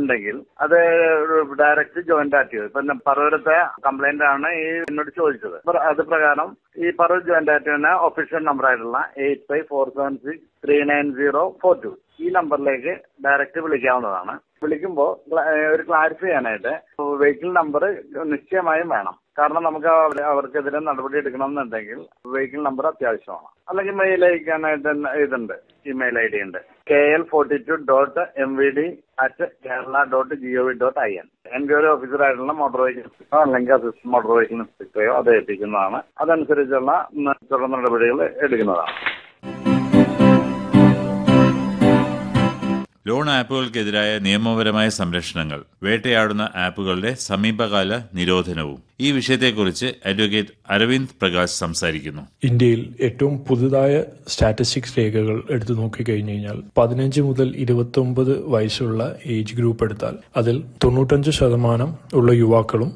ഉണ്ടെങ്കിൽ അത് direct joint act ചെയ്യും ഇപ്പൊ പറവൂരത്തെ കംപ്ലൈന്റ് ആണ് ഈ എന്നോട് ചോദിച്ചത് അപ്പൊ അത് പ്രകാരം ഈ പറവൂർ ജോയിന്റ് ആക്ടിന് ഒഫീഷ്യൽ നമ്പർ ആയിട്ടുള്ള eight five four seven six three nine zero four two ഈ നമ്പറിലേക്ക് ഡയറക്റ്റ് വിളിക്കാവുന്നതാണ് വിളിക്കുമ്പോൾ ഒരു ക്ലാരിഫൈ ചെയ്യാനായിട്ട് വെഹിക്കിൾ നമ്പർ നിശ്ചയമായും വേണം കാരണം നമുക്ക് അവര് അവർക്കെതിരെ നടപടി എടുക്കണമെന്നുണ്ടെങ്കിൽ വെഹിക്കിൾ നമ്പർ അത്യാവശ്യമാണ് അല്ലെങ്കിൽ മെയിൽ അയക്കാനായിട്ട് തന്നെ ഇതുണ്ട് ഇമെയിൽ ഐ ഡി ഉണ്ട് K L forty two dot M V D at Kerala dot G O V dot I N enquiry ഓഫീസറായിട്ടുള്ള മോട്ടോർ വെഹിക്കിൾ ഇൻസ്പെക്ടറോ അല്ലെങ്കിൽ അസിസ്റ്റന്റ് മോട്ടോർ വെഹിക്കിൾ ഇൻസ്പെക്ടറെയോ അത് ഏൽപ്പിക്കുന്നതാണ് അതനുസരിച്ചുള്ള തുടർ നടപടികൾ എടുക്കുന്നതാണ് ലോൺ ആപ്പുകൾക്കെതിരായ നിയമപരമായ സംരക്ഷണങ്ങൾ വേട്ടയാടുന്ന ആപ്പുകളുടെ സമീപകാല നിരോധനവും ഈ വിഷയത്തെക്കുറിച്ച് അഡ്വക്കേറ്റ് അരവിന്ദ് പ്രകാശ് സംസാരിക്കുന്നു ഇന്ത്യയിൽ ഏറ്റവും പുതുതായ സ്റ്റാറ്റിസ്റ്റിക്സ് രേഖകൾ എടുത്തു നോക്കിക്കഴിഞ്ഞു കഴിഞ്ഞാൽ പതിനഞ്ച് മുതൽ ഇരുപത്തി ഒമ്പത് വയസ്സുള്ള ഏജ് ഗ്രൂപ്പ് എടുത്താൽ അതിൽ തൊണ്ണൂറ്റഞ്ച് ശതമാനം ഉള്ള യുവാക്കളും